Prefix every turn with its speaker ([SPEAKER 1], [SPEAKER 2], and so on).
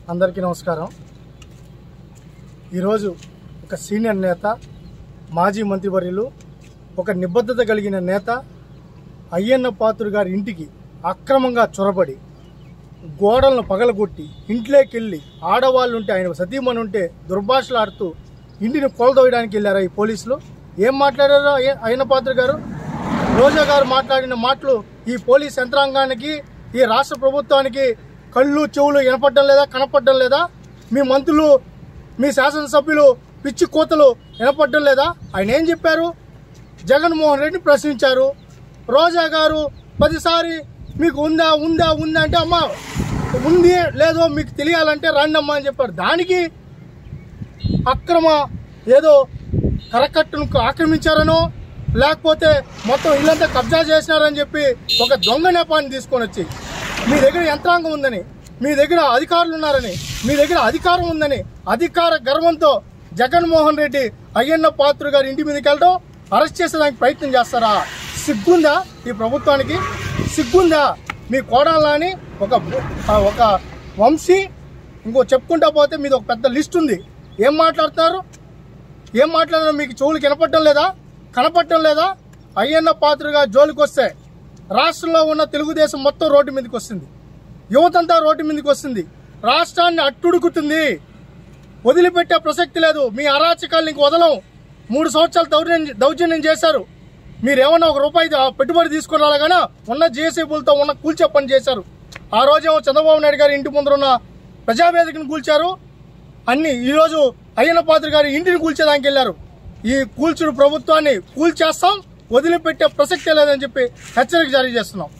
[SPEAKER 1] అందరికీ నమస్కారం ఈరోజు ఒక సీనియర్ నేత మాజీ మంత్రివర్యులు ఒక నిబద్ధత కలిగిన నేత అయ్యన్న పాత్రుడు గారి ఇంటికి అక్రమంగా చొరబడి గోడలను పగలగొట్టి ఇంట్లోకి వెళ్ళి ఆడవాళ్ళు ఉంటే ఆయన సతీమణి ఉంటే దుర్భాషలాడుతూ ఇంటిని కొలదోయడానికి వెళ్ళారా ఈ పోలీసులు ఏం మాట్లాడారో అయ్య- అయ్యన్న పాత్ర గారు రోజా గారు మాట్లాడిన మాటలు ఈ పోలీస్ యంత్రాంగానికి ఈ రాష్ట్ర ప్రభుత్వానికి కళ్ళు చెవులు వినపడడం లేదా కనపడడం లేదా మీ మంత్రులు మీ శాసనసభ్యులు పిచ్చి కోతలు వినపడడం లేదా ఆయన ఏం చెప్పారు జగన్మోహన్ రెడ్డిని ప్రశ్నించారు రోజా గారు పదిసారి మీకు ఉందా ఉందా ఉందా అంటే అమ్మా ఉంది లేదో మీకు తెలియాలంటే రండి అమ్మా అని చెప్పారు దానికి అక్రమ ఏదో కరకట్టును ఆక్రమించారనో లేకపోతే మొత్తం ఇల్లంతా కబ్జా చేసినారని చెప్పి ఒక దొంగ నేపాన్ని తీసుకొని వచ్చి మీ దగ్గర యంత్రాంగం ఉందని మీ దగ్గర అధికారులు ఉన్నారని మీ దగ్గర అధికారం ఉందని అధికార గర్వంతో జగన్మోహన్ రెడ్డి అయ్యన్న పాత్ర గారి ఇంటి మీదకి వెళ్ళడం అరెస్ట్ చేసేదానికి ప్రయత్నం చేస్తారా సిగ్గుందా ఈ ప్రభుత్వానికి సిగ్గుందా మీ కోడాలని ఒక ఆ, ఒక వంశీ ఇంకో చెప్పుకుంటా పోతే మీది ఒక పెద్ద లిస్ట్ ఉంది ఏం మాట్లాడుతున్నారు ఏం మాట్లాడినా మీకు చెవులు కనపడటం లేదా కనపడటం లేదా అయ్యన్న పాత్రగా జోలికి వస్తే రాష్ట్రంలో ఉన్న తెలుగుదేశం మొత్తం రోడ్డు మీదకి వస్తుంది యువతంతా రోడ్డు మీదకి వస్తుంది రాష్ట్రాన్ని అట్టుడుకుతుంది వదిలిపెట్టే ప్రసక్తి లేదు మీ అరాచకాలను ఇంక వదలం మూడు సంవత్సరాలు దౌర్జన్యం దౌర్జన్యం చేశారు మీరేమన్నా ఒక రూపాయి ఆ పెట్టుబడి తీసుకుని రాగానే ఉన్న జేసీబులతో ఉన్న కూల్చే పని చేశారు ఆ రోజేమో చంద్రబాబు నాయుడు గారి ఇంటి ముందర ఉన్న ప్రజావేదికను కూల్చారు అన్ని ఈరోజు అయ్యన్న పాత్ర గారి ఇంటిని కూల్చేదానికి వెళ్ళారు ఈ కూల్చుడు ప్రభుత్వాన్ని కూల్చేస్తాం వదిలిపెట్టే ప్రసక్తే లేదని చెప్పి హెచ్చరిక జారీ చేస్తున్నాం